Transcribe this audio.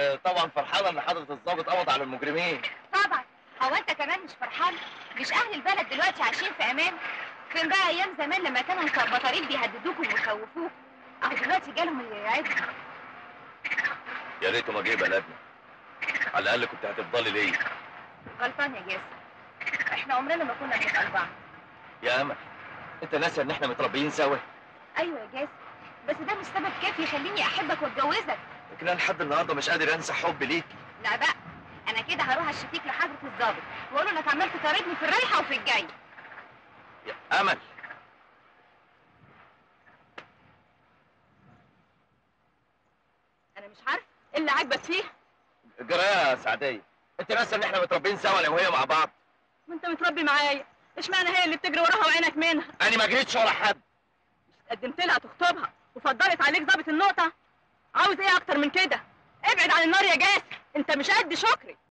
آه، طبعا فرحانه ان حضره الضابط قبض على المجرمين طبعا هو انت كمان مش فرحان مش اهل البلد دلوقتي عايشين في امان فين بقى ايام زمان لما كانوا مخبطين بيهددوكم ويخوفوك اهو دلوقتي جالهم اللي يرعبهم يا ريته ما جه بلدنا على الاقل كنت هتفضلي ليا غلطان يا جاسم احنا عمرنا ما كنا بنبقى لبعض يا امل انت ناسي ان احنا متربيين سوا ايوه يا جاسم بس ده مش سبب كافي يخليني احبك واتجوزك لكن انا لحد النهارده مش قادر انسى حبي ليكي لا بقى انا كده هروح اشتكيك لحضره الضابط واقول له انك عمال تطاردني في الرايحه وفي الجايه يا امل انا مش عارف ايه اللي عاجبك فيه جرايه يا سعديه انت ناسي ان احنا متربيين سوا انا وهي مع بعض ما انت متربي معايا اشمعنى هي اللي بتجري وراها وعينك منها انا ما جريتش ورا حد قدمت لها تخطبها وفضلت عليك ضابط النقطه عاوز ايه اكتر من كده ابعد عن النار يا جاسر انت مش قد شكري